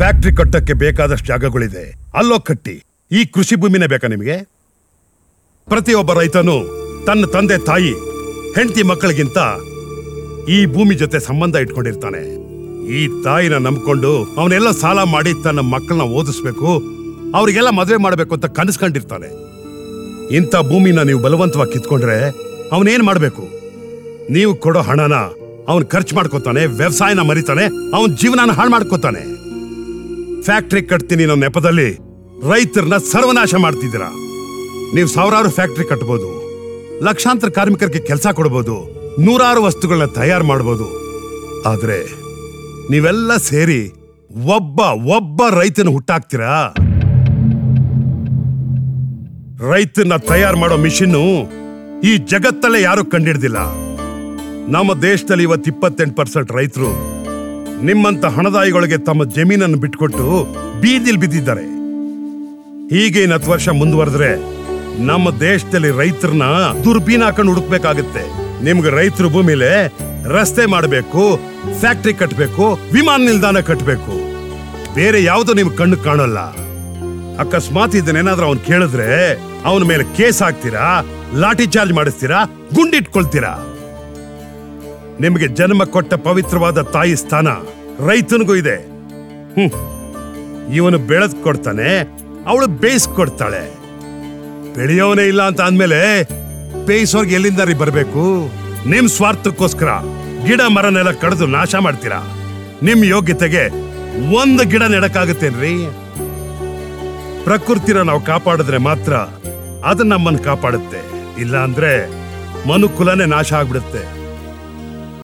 factory ಕಟ್ಟಕ್ಕೆ ಬೇಕಾದಷ್ಟು ಜಾಗಗಳಿದೆ ಅಲ್ಲೋ ಕಟ್ಟಿ ಈ ಕೃಷಿ ಭೂಮಿನೇ ಬೇಕಾ ನಿಮಗೆ ಪ್ರತಿಯೊಬ್ಬ ರೈತನು ತನ್ನ ತಂದೆ ತಾಯಿ ಹೆಂಡತಿ ಮಕ್ಕಳಿಗಿಂತ ಈ ಭೂಮಿ ಜೊತೆ ಸಂಬಂಧ ಇಟ್ಕೊಂಡಿರ್ತಾನೆ ಈ ತಾಯಿನ ನಂಬ್ಕೊಂಡು ಅವನೆಲ್ಲ ಸಾಲ ಮಾಡಿ ತನ್ನ ಮಕ್ಕಳನ್ನ ಓದಿಸ್ಬೇಕು ಅವರಿಗೆಲ್ಲ ಮದುವೆ ಮಾಡಬೇಕು ಅಂತ ಕನಸ್ಕೊಂಡಿರ್ತಾನೆ ಇಂಥ ಭೂಮಿನ ನೀವು ಬಲವಂತವಾಗಿ ಕಿತ್ಕೊಂಡ್ರೆ ಅವನೇನ್ ಮಾಡಬೇಕು ನೀವು ಕೊಡೋ ಹಣನ ಅವನ್ ಖರ್ಚು ಮಾಡ್ಕೋತಾನೆ ವ್ಯವಸಾಯನ ಮರಿತಾನೆ ಅವನ್ ಜೀವನನ ಹಾಳು ಮಾಡ್ಕೋತಾನೆ ಫ್ಯಾಕ್ಟ್ರಿ ಕಟ್ತೀನಿ ಅನ್ನೋ ನೆಪದಲ್ಲಿ ರೈತರನ್ನ ಸರ್ವನಾಶ ಮಾಡ್ತಿದ್ದೀರಾ ನೀವು ಸಾವಿರಾರು ಫ್ಯಾಕ್ಟ್ರಿ ಕಟ್ಬೋದು ಲಕ್ಷಾಂತರ ಕಾರ್ಮಿಕರಿಗೆ ಕೆಲಸ ಕೊಡ್ಬೋದು ನೂರಾರು ವಸ್ತುಗಳನ್ನ ತಯಾರು ಮಾಡ್ಬೋದು ಆದ್ರೆ ನೀವೆಲ್ಲ ಸೇರಿ ಒಬ್ಬ ಒಬ್ಬ ರೈತನ ಹುಟ್ಟಾಕ್ತೀರಾ ರೈತನ ತಯಾರು ಮಾಡೋ ಮಿಷಿನ್ನು ಈ ಜಗತ್ತಲ್ಲೇ ಯಾರು ಕಂಡಿಡ್ದಿಲ್ಲ ನಮ್ಮ ದೇಶದಲ್ಲಿ ಇವತ್ತು ಇಪ್ಪತ್ತೆಂಟು ಪರ್ಸೆಂಟ್ ರೈತರು ನಿಮ್ಮಂತ ಹಣದಾಯಿಗಳಿಗೆ ತಮ್ಮ ಜಮೀನನ್ನು ಬಿಟ್ಕೊಟ್ಟು ಬೀದಿಲ್ ಬಿದ್ದಿದ್ದಾರೆ ಹೀಗೆ ಇನ್ನು ಹತ್ತು ವರ್ಷ ಮುಂದುವರೆದ್ರೆ ನಮ್ಮ ದೇಶದಲ್ಲಿ ರೈತರನ್ನ ದುರ್ಬೀನ್ ಹಾಕೊಂಡು ಹುಡುಕ್ಬೇಕಾಗತ್ತೆ ನಿಮ್ಗೆ ರೈತರ ಭೂಮಿಲೆ ರಸ್ತೆ ಮಾಡಬೇಕು ಫ್ಯಾಕ್ಟ್ರಿ ಕಟ್ಟಬೇಕು ವಿಮಾನ ನಿಲ್ದಾಣ ಕಟ್ಟಬೇಕು ಬೇರೆ ಯಾವುದು ನಿಮ್ ಕಣ್ಣು ಕಾಣಲ್ಲ ಅಕಸ್ಮಾತ್ ಇದನ್ನೇನಾದ್ರೂ ಅವ್ನು ಕೇಳಿದ್ರೆ ಅವನ ಮೇಲೆ ಕೇಸ್ ಹಾಕ್ತೀರಾ ಲಾಠಿ ಚಾರ್ಜ್ ಮಾಡಿಸ್ತೀರಾ ಗುಂಡಿಟ್ಕೊಳ್ತೀರಾ ನಿಮಗೆ ಜನ್ಮ ಕೊಟ್ಟ ಪವಿತ್ರವಾದ ತಾಯಿ ಸ್ಥಾನ ರೈತನಿಗೂ ಇದೆ ಹ್ಮ್ ಇವನು ಬೆಳೆದ್ ಕೊಡ್ತಾನೆ ಅವಳು ಬೇಯಿಸ್ಕೊಡ್ತಾಳೆ ಬೆಳೆಯೋನೇ ಇಲ್ಲ ಅಂತ ಅಂದ್ಮೇಲೆ ಬೇಯಿಸೋರ್ಗೆ ಎಲ್ಲಿಂದ ರೀ ಬರ್ಬೇಕು ನಿಮ್ ಸ್ವಾರ್ಥಕ್ಕೋಸ್ಕರ ಗಿಡ ಮರನೆಲ್ಲ ಕಡಿದು ನಾಶ ಮಾಡ್ತೀರಾ ನಿಮ್ ಯೋಗ್ಯತೆಗೆ ಒಂದು ಗಿಡ ನೆಡಕ್ಕಾಗತ್ತೇನ್ರಿ ಪ್ರಕೃತಿನ ನಾವು ಕಾಪಾಡಿದ್ರೆ ಮಾತ್ರ ಅದು ನಮ್ಮನ್ನು ಕಾಪಾಡುತ್ತೆ ಇಲ್ಲ ಅಂದ್ರೆ ಮನುಕುಲನೇ ನಾಶ ಆಗ್ಬಿಡುತ್ತೆ